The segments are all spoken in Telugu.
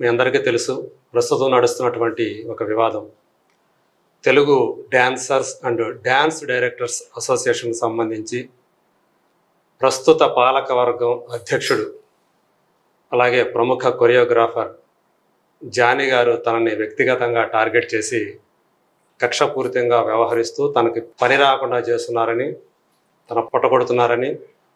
మీ అందరికీ తెలుసు ప్రస్తుతం నడుస్తున్నటువంటి ఒక వివాదం Telugu dancers and dance directors అసోసియేషన్కి సంబంధించి ప్రస్తుత పాలక వర్గం అధ్యక్షుడు అలాగే ప్రముఖ కొరియోగ్రాఫర్ జానీ గారు తనని వ్యక్తిగతంగా టార్గెట్ చేసి కక్షపూరితంగా వ్యవహరిస్తూ తనకి పని రాకుండా చేస్తున్నారని తన పొట్టగొడుతున్నారని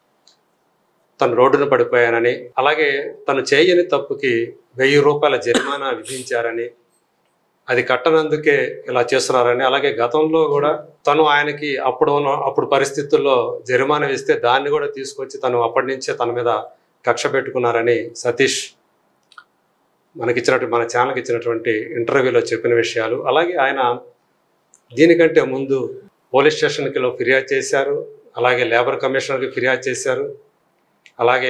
తను రోడ్డున పడిపోయానని అలాగే తను చేయని తప్పుకి వెయ్యి రూపాయల జరిమానా విధించారని అది కట్టనందుకే ఇలా చేస్తున్నారని అలాగే గతంలో కూడా తను ఆయనకి అప్పుడు ఉన్న అప్పుడు పరిస్థితుల్లో జరిమానా ఇస్తే దాన్ని కూడా తీసుకొచ్చి తను అప్పటి నుంచే తన మీద కక్ష పెట్టుకున్నారని సతీష్ మనకిచ్చినటువంటి మన ఛానల్కి ఇచ్చినటువంటి ఇంటర్వ్యూలో చెప్పిన విషయాలు అలాగే ఆయన దీనికంటే ముందు పోలీస్ స్టేషన్కి లో ఫిర్యాదు చేశారు అలాగే లేబర్ కమిషనర్కి ఫిర్యాదు చేశారు అలాగే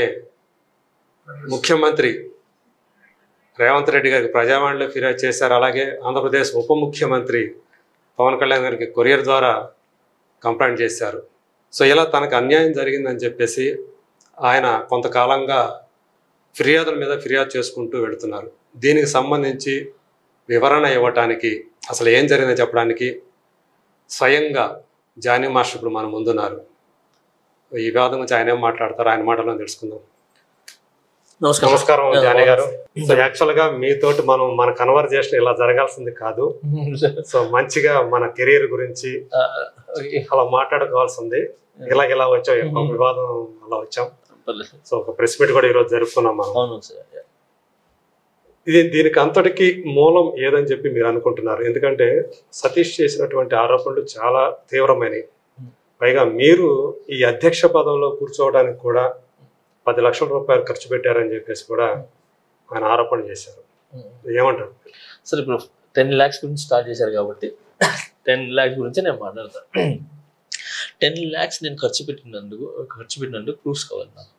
ముఖ్యమంత్రి రేవంత్ రెడ్డి గారికి ప్రజావాణిలో ఫిర్యాదు చేశారు అలాగే ఆంధ్రప్రదేశ్ ఉప ముఖ్యమంత్రి పవన్ కళ్యాణ్ గారికి కొరియర్ ద్వారా కంప్లైంట్ చేశారు సో ఇలా తనకు అన్యాయం జరిగిందని చెప్పేసి ఆయన కొంతకాలంగా ఫిర్యాదుల మీద ఫిర్యాదు చేసుకుంటూ వెళుతున్నారు దీనికి సంబంధించి వివరణ ఇవ్వటానికి అసలు ఏం జరిగిందో చెప్పడానికి స్వయంగా జానీ మాస్టర్ ఇప్పుడు మన ముందున్నారు ఈ వివాదం గురించి ఆయన ఏం మాట్లాడతారు ఆయన మాటల్లో తెలుసుకుందాం నమస్కారం నమస్కారం జానీ గారు సో యాక్చువల్ గా మీతోటి మనం మన కన్వర్జేషన్ ఇలా జరగాల్సింది కాదు సో మంచిగా మన కెరీర్ గురించి ఆ, ఓకే. అలా మాట్లాడుకోవాల్సింది ఇలా ఇలా వచ్చాం ఒక వివాదం అలా వచ్చాం పర్లేదు. సో ఒక ప్రెస్ మీట్ కూడా ఈరోజు జరుపుకున్నాం మనం అవును సార్ ఇది దీనికి అంతటికి మూలం ఏదని చెప్పి మీరు అనుకుంటున్నారు ఎందుకంటే సతీష్ చేసినటువంటి ఆరోపణలు చాలా తీవ్రమైనవి పైగా మీరు ఈ అధ్యక్ష పదంలో కూర్చోవడానికి కూడా పది లక్షల రూపాయలు ఖర్చు పెట్టారని చెప్పేసి కూడా ఆయన ఆరోపణ చేశారు ఏమంటారు సార్ ఇప్పుడు టెన్ ల్యాక్స్ గురించి స్టార్ట్ చేశారు కాబట్టి టెన్ ల్యాక్స్ గురించి నేను మాట్లాడతాను టెన్ ల్యాక్స్ నేను ఖర్చు పెట్టినందుకు ఖర్చు పెట్టినందుకు ప్రూఫ్స్ కావాలి నాకు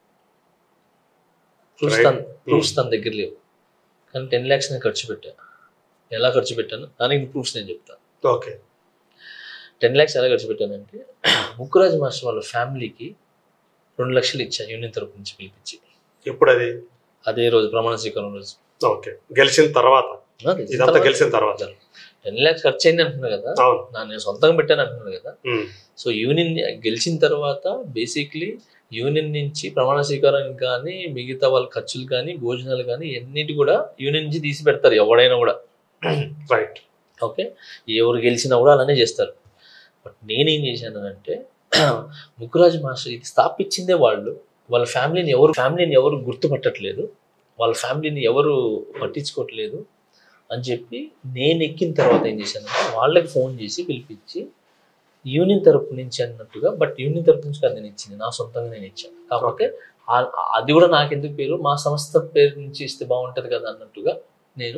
ప్రూఫ్స్ Right. తన ప్రూఫ్స్ తన దగ్గర లేవు కానీ టెన్ ల్యాక్స్ నేను ఖర్చు పెట్టాను ఎలా ఖర్చు పెట్టాను దానికి ప్రూఫ్స్ నేను చెప్తాను ఓకే టెన్ ల్యాక్స్ ఎలా ఖర్చు పెట్టానంటే ముక్కురాజ్ మాస్టర్ వాళ్ళ ఫ్యామిలీకి రెండు లక్షలు ఇచ్చాను యూనియన్ తరపు నుంచి పిలిపించి ఇప్పుడు అది అదే రోజు ప్రమాణ స్వీకారం రోజు ఓకే గెలిచిన తర్వాత ఇదంతా గెలిచిన తర్వాత టెన్ ల్యాక్స్ ఖర్చు అయింది అంటున్నా కదా అవును నా నేను సొంతంగా పెట్టాను అంటున్నాను కదా ఉమ్. సో యూనియన్ గెలిచిన తర్వాత బేసిక్లీ యూనియన్ నుంచి ప్రమాణ స్వీకారం కానీ మిగతా వాళ్ళ ఖర్చులు కానీ భోజనాలు కానీ ఎన్నిటి కూడా యూనియన్ నుంచి తీసి పెడతారు ఎవడైనా కూడా రైట్ ఓకే ఎవరు గెలిచినా కూడా అలానే చేస్తారు బట్ నేనేం చేశాను అంటే ముక్కురాజు మాస్టర్ ఇది స్థాపించిందే వాళ్ళు వాళ్ళ ఫ్యామిలీని ఎవరు ఫ్యామిలీని ఎవరు గుర్తుపట్టట్లేదు వాళ్ళ ఫ్యామిలీని ఎవరు పట్టించుకోవట్లేదు అని చెప్పి నేను ఎక్కిన తర్వాత ఏం చేశాను వాళ్ళకి ఫోన్ చేసి పిలిపించి యూనియన్ తరపు నుంచి అన్నట్టుగా బట్ యూనియన్ తరపు నుంచి కాదు నేను ఇచ్చింది నా సొంతంగా నేను ఇచ్చాను కాకపోతే ఆ- అది కూడా నాకెందుకు పేరు మా సంస్థ పేరు నుంచి ఇస్తే బాగుంటది కదా అన్నట్టుగా నేను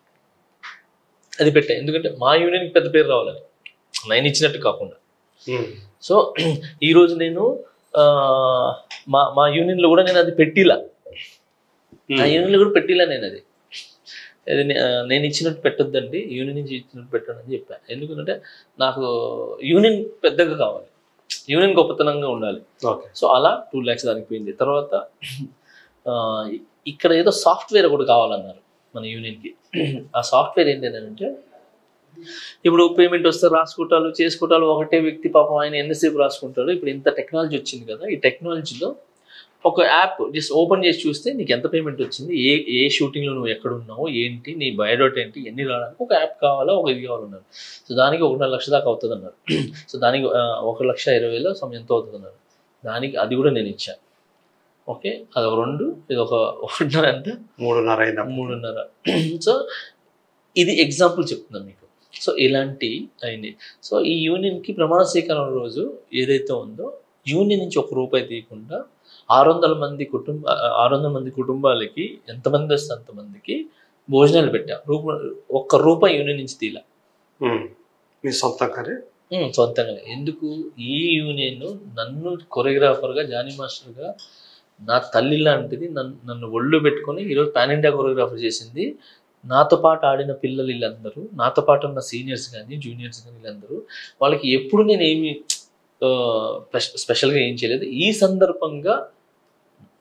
అది పెట్టాను ఎందుకంటే మా యూనియన్కి పెద్ద పేరు రావాలని నేను ఇచ్చినట్టు కాకుండా ఉమ్. సో ఈ రోజు నేను ఆ, మా మా యూనియన్లో కూడా నేను అది పెట్టిలా నా యూనియన్లో కూడా పెట్టిలా నేను అది అది నే- ఆ, నేను ఇచ్చినట్టు పెట్టొద్దండి యూనియన్ నుంచి ఇచ్చినట్టు పెట్టండి అని చెప్పాను ఎందుకంటే నాకు యూనియన్ పెద్దగా కావాలి యూనియన్ గొప్పతనంగా ఉండాలి ఓకే సో అలా టూ ల్యాక్స్ దానికి పోయింది తర్వాత ఆ, ఇక్కడ ఏదో సాఫ్ట్వేర్ ఒకటి కావాలన్నారు మన యూనియన్కి ఆ సాఫ్ట్వేర్ ఏంటి అంటే ఇప్పుడు పేమెంట్ వస్తే రాసుకుంటారు చేసుకుంటారు ఒకటే వ్యక్తి పాపం ఆయన ఎంతసేపు రాసుకుంటాడు ఇప్పుడు ఇంత టెక్నాలజీ వచ్చింది కదా ఈ టెక్నాలజీలో ఒక యాప్ జస్ట్ ఓపెన్ చేసి చూస్తే నీకు ఎంత పేమెంట్ వచ్చింది ఏ ఏ షూటింగ్లో నువ్వు ఎక్కడ ఉన్నావు ఏంటి నీ బయోడేటా ఏంటి ఎన్ని రావడానికి ఒక యాప్ కావాలా ఒక ఇది కావాలన్నారు సో దానికి ఒకటిన్నర లక్ష దాకా అవుతుంది అన్నారు సో దానికి ఆ, ఒక లక్ష ఇరవై వేలు సమయం ఎంత అవుతుంది అన్నారు దానికి అది కూడా నేను ఇచ్చాను ఓకే అది ఒక రెండు ఇది ఒక ఒకటిన్నర ఎంత మూడున్నర అయిందా మూడున్నర సో ఇది ఎగ్జాంపుల్ చెప్తున్నాను మీకు సో ఇలాంటి అయింది సో ఈ యూనియన్కి ప్రమాణ స్వీకారం రోజు ఏదైతే ఉందో యూనియన్ నుంచి ఒక రూపాయి తీయకుండా ఆరు వందల మంది కుటుంబ ఆరు వందల మంది కుటుంబాలకి ఎంతమంది వస్తే అంతమందికి భోజనాలు పెట్టాం రూప ఒక్క రూపాయి యూనియన్ నుంచి తీల ఉమ్. మీ సొంతంగానే ఉమ్, సొంతంగా ఎందుకు ఈ యూనియన్ నన్ను కొరియోగ్రాఫర్గా జానీ మాస్టర్గా నా తల్లి లాంటిది నన్ను నన్ను ఒళ్ళు పెట్టుకొని ఈరోజు పాన్ ఇండియా కొరియోగ్రాఫర్ చేసింది నాతో పాటు ఆడిన పిల్లలు వీళ్ళందరూ నాతో పాటు ఉన్న సీనియర్స్ కానీ జూనియర్స్ కానీ వీళ్ళందరూ వాళ్ళకి ఎప్పుడు నేను ఏమి ఆ, స్పెష- స్పెషల్గా ఏం చేయలేదు ఈ సందర్భంగా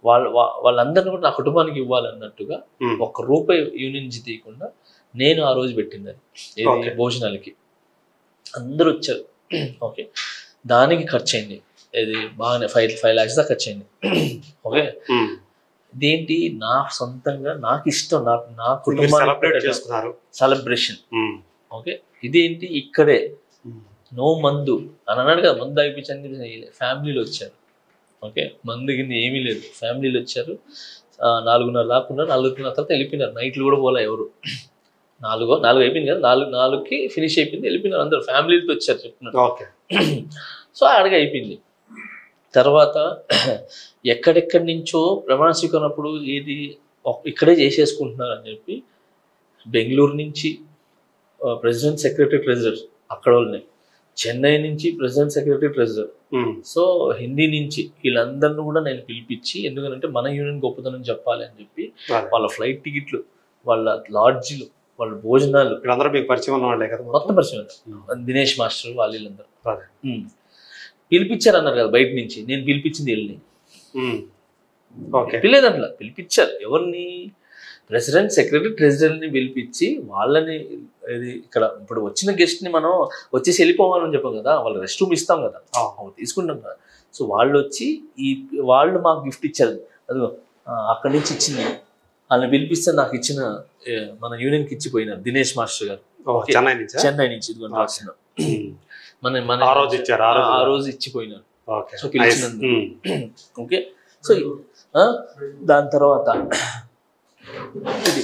వాళ్ళ వా- వాళ్ళందరినీ కూడా నా కుటుంబానికి ఇవ్వాలన్నట్టుగా ఉమ్. ఒక్క రూపాయి యూనియన్ నుంచి తీయకుండా నేను ఆ రోజు పెట్టింది అది ఏది Okay. భోజనాలకి అందరూ వచ్చారు ఓకే దానికి ఖర్చు అయింది ఇది బాగానే ఫైవ్ ఫైవ్ ల్యాక్స్ దాకా ఖర్చు అయింది ఓకే ఉమ్. ఇదేంటి నా సొంతంగా నాకు ఇష్టం నా నా మీరు కుటుంబానికి సెలబ్రేట్ చేసుకున్నారు సెలబ్రేషన్ ఉమ్. ఓకే ఇదేంటి ఇక్కడే ఉమ్. నో మందు అని అన్నాడు కదా మందు అయిపించని ఫ్యామిలీలు వచ్చారు ఓకే మందు కింద ఏమీ లేదు ఫ్యామిలీలు వచ్చారు ఆ, నాలుగున్నర దాకున్నారు నాలుగున్నర తర్వాత వెళ్ళిపోయినారు నైట్లు కూడా పోలే ఎవరు నాలుగో నాలుగు అయిపోయింది కదా నాలుగు నాలుగుకి ఫినిష్ అయిపోయింది వెళ్ళిపోయినారు అందరు ఫ్యామిలీలతో వచ్చారు చెప్తున్నారు ఓకే సో అడగ అయిపోయింది తర్వాత ఎక్కడెక్కడి నుంచో ప్రమాణ స్వీకారం అప్పుడు ఇది ఒక- ఇక్కడే చేసేసుకుంటున్నారు అని చెప్పి బెంగళూరు నుంచి ప్రెసిడెంట్ సెక్రటరీ ట్రెజరర్ అక్కడ వాళ్ళని చెన్నై నుంచి president secretary treasurer um. So Hindi నుంచి వీళ్ళందరిని కూడా నేను పిలిపించి ఎందుకంటే మన యూనియన్ గొప్పతనం చెప్పాలి అని చెప్పి అదే. వాళ్ళ ఫ్లైట్ టికెట్లు వాళ్ళ లాడ్జీలు వాళ్ళ భోజనాలు వీళ్ళందరూ మీకు పరిచయం ఉన్న వాళ్ళే కదా మొత్తం పరిచయం దినేష్ మాస్టర్ వాళ్ళు వీళ్ళందరూ అదే. ఉమ్. పిలిపించారు అన్నారు కదా బయట నుంచి నేను పిలిపించింది వెళ్ళి ఉమ్. ఓకే పిలిలేదంట్లా పిలిపించారు ఎవరిని ప్రెసిడెంట్ సెక్రటరీ ట్రెజరర్ని పిలిపించి వాళ్ళని ఇది ఇక్కడ ఇప్పుడు వచ్చిన గెస్ట్ ని మనం వచ్చేసి వెళ్ళిపోవాలని చెప్పాం కదా వాళ్ళు రెస్ట్ రూమ్ ఇస్తాం కదా ఆ. అవి తీసుకుంటాం కదా సో వాళ్ళు వచ్చి ఈ వాళ్ళు మాకు గిఫ్ట్ ఇచ్చారు అదిగో ఆ, అక్కడి నుంచి ఇచ్చింది వాళ్ళని పిలిపిస్తే నాకు ఇచ్చిన ఏ, మన యూనియన్కి ఇచ్చిపోయినారు దినేష్ మాస్టర్ గారు ఓ, ఓకే. చెన్నై నుంచి చెన్నై నుంచి ఇదిగోండి రాసిన మన మన ఆ రోజు ఇచ్చారు, ఆ రోజు. ఆ రోజు ఇచ్చిపోయినారు ఓకే సో పిలిచినందుకు. ఉమ్. ఓకే సో ఆ, దాని తర్వాత ఇది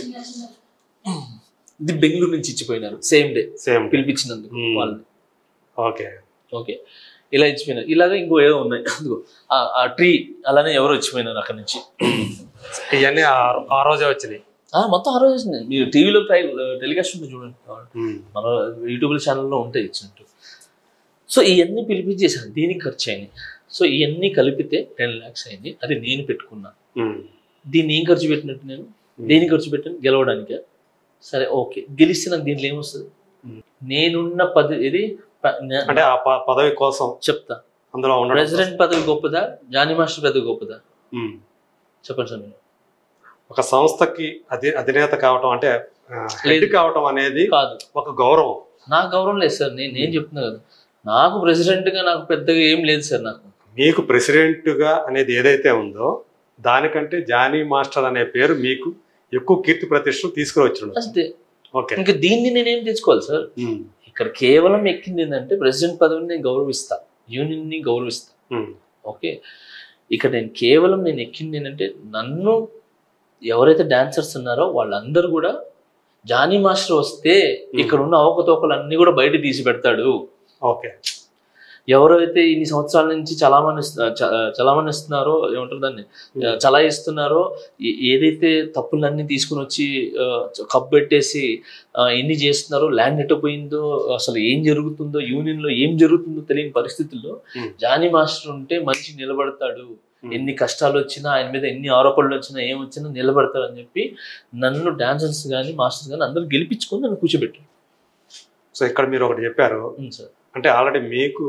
ఇది బెంగళూరు నుంచి ఇచ్చిపోయినారు సేమ్ డే సేమ్ పిలిపించినందుకు Hmm. వాళ్ళని ఓకే ఓకే ఇలా ఇచ్చిపోయినారు ఇలాగ ఇంకో ఏదో ఉన్నాయి అదిగో ఆ- ఆ ట్రీ అలానే ఎవరు వచ్చిపోయినారు అక్కడ నుంచి ఇవన్నీ ఆ- ఆ రోజే వచ్చినాయి ఆ, మొత్తం ఆ రోజు వచ్చినాయి. మీరు టీవీలో టెలికాస్ట్ ఉంటుంది చూడండి ఉమ్. మన యూట్యూబ్ ఛానల్లో ఉంటాయి ఇచ్చినట్టు సో ఇవన్నీ పిలిపించేసాను దీనికి ఖర్చు అయినాయి సో ఇవన్నీ కలిపితే టెన్ ల్యాక్స్ అయింది అది నేను పెట్టుకున్నా ఉమ్. దీన్ని ఏం ఖర్చు పెట్టినట్టు నేను దేనికి ఖర్చు పెట్టాను గెలవడానికే సరే ఓకే గెలిస్తే నాకు దీంట్లో ఏమొస్తుంది Hmm. నేనున్న పది ఇది ప- నే- అంటే ఆ ప- పదవి కోసం చెప్తా అందులో ఉండడం ప్రెసిడెంట్ పదవి గొప్పదా జానీ మాస్టర్ పదవి గొప్పదా ఉమ్. చెప్పండి సార్ మీరు ఒక సంస్థకి అధి అధినేత కావటం అంటే హెడ్ లేదు. కావటం అనేది కాదు ఒక గౌరవం నాకు గౌరవం లేదు సార్ నేను నేను చెప్తున్నా కదా నాకు ప్రెసిడెంట్ గా నాకు పెద్దగా ఏం లేదు సార్ నాకు మీకు ప్రెసిడెంట్ గా అనేది ఏదైతే ఉందో దానికంటే జానీ మాస్టర్ అనే పేరు మీకు ఎక్కువ కీర్తి ప్రతిష్టలు తీసుకువచ్చుండొచ్చు అంతే ఓకే ఇంకా దీన్ని నేనేం తెచ్చుకోవాలి సార్ ఉమ్. ఇక్కడ కేవలం ఎక్కింది ఏంటంటే ప్రెసిడెంట్ పదవిని నేను గౌరవిస్తా యూనియన్ ని గౌరవిస్తా ఉమ్. ఓకే ఇక్కడ నేను కేవలం నేను ఎక్కింది ఏంటంటే నన్ను ఎవరైతే డాన్సర్స్ ఉన్నారో వాళ్ళందరూ కూడా జానీ మాస్టర్ వస్తే ఇక్కడ ఉన్న అవకతవకలు అన్ని కూడా బయట తీసి పెడతాడు ఓకే ఎవరైతే ఇన్ని సంవత్సరాల నుంచి చలామణి చలామణి ఇస్తున్నారో ఏమంటారు దాన్ని Hmm. చలాయిస్తున్నారో ఏ- ఏదైతే తప్పులన్నీ తీసుకుని వచ్చి ఆ, కప్పు పెట్టేసి ఆ, ఎన్ని చేస్తున్నారో ల్యాండ్ ఎట్టపోయిందో అసలు ఏం జరుగుతుందో యూనియన్ లో ఏం జరుగుతుందో తెలియని పరిస్థితుల్లో Hmm. జానీ మాస్టర్ ఉంటే మనిషి నిలబడతాడు Hmm. ఎన్ని కష్టాలు వచ్చినా ఆయన మీద ఎన్ని ఆరోపణలు వచ్చినా ఏం వచ్చినా నిలబడతాడు అని చెప్పి నన్ను డాన్సర్స్ కానీ మాస్టర్స్ కానీ అందరూ గెలిపించుకొని నన్ను కూర్చోబెట్టారు సో ఇక్కడ మీరు ఒకటి చెప్పారు అవును సార్ అంటే ఆల్రెడీ మీకు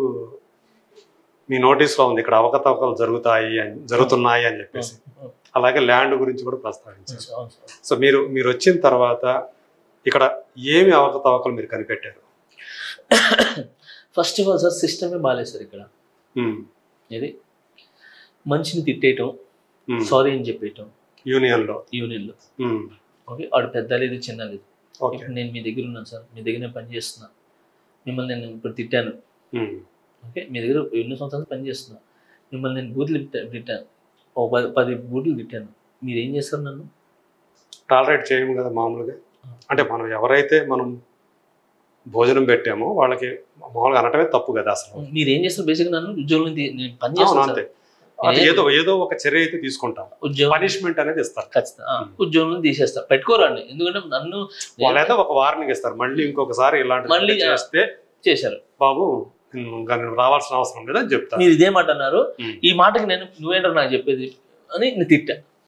మీ notice లో ఉంది ఇక్కడ అవకతవకలు జరుగుతాయి అని జరుగుతున్నాయి అని చెప్పేసి అవును అలాగే ల్యాండ్ గురించి కూడా ప్రస్తావించారు సార్, అవును సార్. సో మీరు మీరు వచ్చిన తర్వాత ఇక్కడ ఏమి అవకతవకలు మీరు కనిపెట్టారు ఫస్ట్ ఆఫ్ ఆల్ సార్ సిస్టమే బాగాలేదు సార్ ఇక్కడ ఉమ్. ఇది మనిషిని తిట్టేయటం ఉమ్. సారీ అని చెప్పేయటం యూనియన్ లో యూనియన్లో ఉమ్. ఓకే వాడు పెద్ద లేదు చిన్న లేదు ఓకే ఇప్పుడు నేను మీ దగ్గర ఉన్నాను సార్ మీ దగ్గర నేను పని చేస్తున్నా మిమ్మల్ని నేను ఇప్పుడు తిట్టాను ఉమ్. ఓకే మీ దగ్గర ఎన్నో సంవత్సరాలు పని చేస్తున్నా మిమ్మల్ని నేను బూతులు తిట్టా- తిట్టాను ఓ పది పది బూతులు తిట్టాను మీరు ఏం చేస్తారు నన్ను టాలరేట్ చేయము కదా మామూలుగా అంటే మనం ఎవరైతే మనం భోజనం పెట్టామో వాళ్ళకి మామూలుగా అనటమే తప్పు కదా అసలు మీరు ఏం చేస్తారు బేసిక్గా నన్ను ఉద్యోగం నేను పని అవును, చేస్తాను అంతే సార్ అది నేను ఏదో ఏదో ఒక చర్య అయితే తీసుకుంటాం ఉద్యోగం పనిష్మెంట్ అనేది ఇస్తారు ఖచ్చితంగా ఆ, ఉద్యోగం తీసేస్తారు పెట్టుకోరండి ఎందుకంటే నన్ను వాళ్ళైతే ఒక వార్నింగ్ ఇస్తారు మళ్ళీ ఇంకొకసారి ఇలాంటి మళ్ళీ, ఆ. చేస్తే చేశారు బాబు ఇంకా నేను రావాల్సిన అవసరం లేదని చెప్తాను మీరు ఇదే మాట అన్నారు ఉమ్. ఈ మాటకి నేను నువ్వేంటారు నాకు చెప్పేది అని నేను తిట్టా